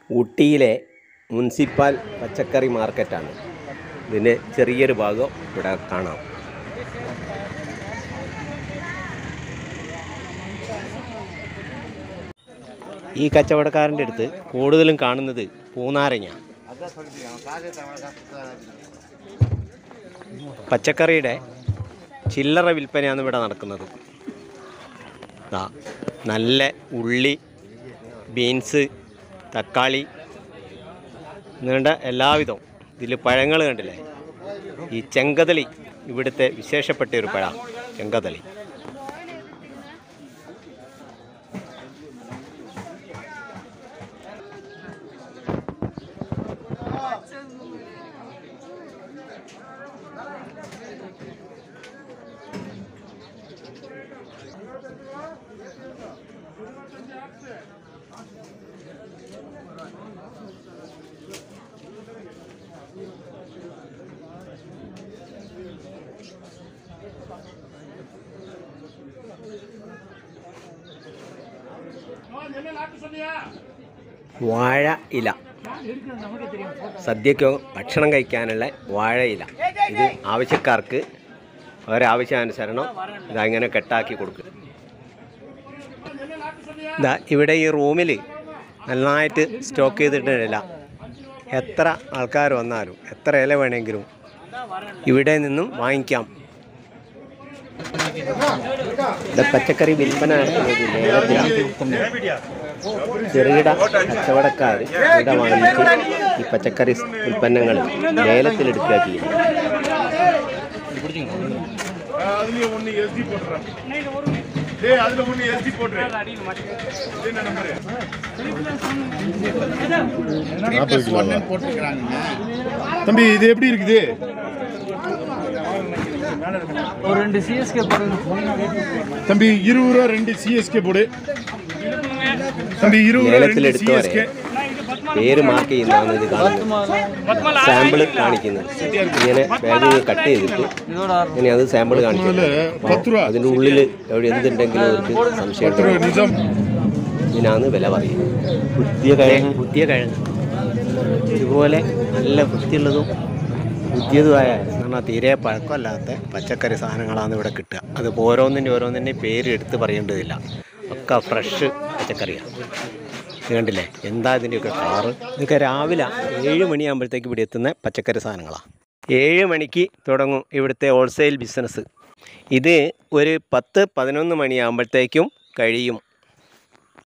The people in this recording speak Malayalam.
ഊട്ടിയിലെ മുനിസിപ്പൽ പച്ചക്കറി മാർക്കറ്റാണ് ഇതിൻ്റെ ചെറിയൊരു ഭാഗം ഇവിടെ കാണാം ഈ കച്ചവടക്കാരൻ്റെ അടുത്ത് കൂടുതലും കാണുന്നത് പൂനാരങ്ങ പച്ചക്കറിയുടെ ചില്ലറ വിൽപ്പനയാണ് ഇവിടെ നടക്കുന്നത് ദാ നല്ല ഉള്ളി ബീൻസ് തക്കാളി നീണ്ട എല്ലാവിധവും ഇതിൽ പഴങ്ങൾ കണ്ടില്ലേ ഈ ചെങ്കതളി ഇവിടുത്തെ വിശേഷപ്പെട്ട ഒരു പഴ ചെങ്കതളി വാഴ ഇല സദ്യക്കോ ഭക്ഷണം കഴിക്കാനുള്ള വാഴ ഇല ഇത് ആവശ്യക്കാർക്ക് ഒരാവശ്യാനുസരണം ഇതങ്ങനെ കെട്ടാക്കി കൊടുക്കും ഇതാ ഇവിടെ ഈ റൂമിൽ നന്നായിട്ട് സ്റ്റോക്ക് ചെയ്തിട്ടില്ല എത്ര ആൾക്കാർ വന്നാലും എത്ര ഇല വേണമെങ്കിലും ഇവിടെ നിന്നും വാങ്ങിക്കാം ഇത് പച്ചക്കറി വിൽപ്പന നടത്തുന്നത് ലേലത്തിലാണ് ചെറുകിട കച്ചവടക്കാർ ഇവിടെ വാങ്ങിച്ച് ഈ പച്ചക്കറി ഉൽപ്പന്നങ്ങൾ ലേലത്തിലെടുക്കുക ചെയ്യുന്നു அதுலயே ஒண்ணு எஸ்டி போட்டுறேன் டேய் அதுல ஒண்ணு எஸ்டி போட்டுறேன் என்ன நம்பர் தம்பி இது எப்படி இருக்குது ஒரு ரெண்டு சிஎஸ்கே போடுங்க தம்பி இருபது ரூபா ரெண்டு சிஎஸ்கே போடு தம்பி இருபது ரூபா ரெண்டு ലേലത്തിലെടുത്തവരെ சிஎஸ்கே പേര് മാർക്ക് ചെയ്യുന്നതാണ് ഇത് കാണുന്നത് സാമ്പിൾ കാണിക്കുന്നത് ഇങ്ങനെ ബാഗ് കട്ട് ചെയ്തിട്ട് இதோட ഇങ്ങനെ അത് സാമ്പിൾ കാണിക്കുന്നത് പത്ത് രൂപ. അതിൻ്റെ ഉള്ളിൽ എവിടെ എന്തുണ്ടെങ്കിലും അവർക്ക് സംശയം பத்து ரூபா நிஜம் ഇതിനാണ് വില പറയുന്നത് പുതിയ കിഴങ്ങ് പുതിയ കിഴങ്ങ് ഇതുപോലെ നല്ല വൃത്തിയുള്ളതും പുതിയതുമായ എന്ന് പറഞ്ഞാൽ തീരെ പഴക്കമല്ലാത്ത പച്ചക്കറി സാധനങ്ങളാണ് ഇവിടെ കിട്ടുക അത് ഓരോന്നിൻ്റെ ഓരോന്നിൻ്റെ പേര് എടുത്ത് പറയേണ്ടതില്ല ഒക്കെ ഫ്രഷ് പച്ചക്കറിയാണ് ഇത് കണ്ടില്ലേ എന്താ ഇതിൻ്റെയൊക്കെ കളറ് ഇതൊക്കെ രാവിലെ ഏഴ് മണിയാകുമ്പോഴത്തേക്ക് ഇവിടെ എത്തുന്ന പച്ചക്കറി സാധനങ്ങളാണ് ഏഴ് മണിക്ക് തുടങ്ങും ഇവിടുത്തെ ഹോൾസെയിൽ ബിസിനസ് ഇത് ഒരു പത്ത് പതിനൊന്ന് മണിയാകുമ്പോഴത്തേക്കും കഴിയും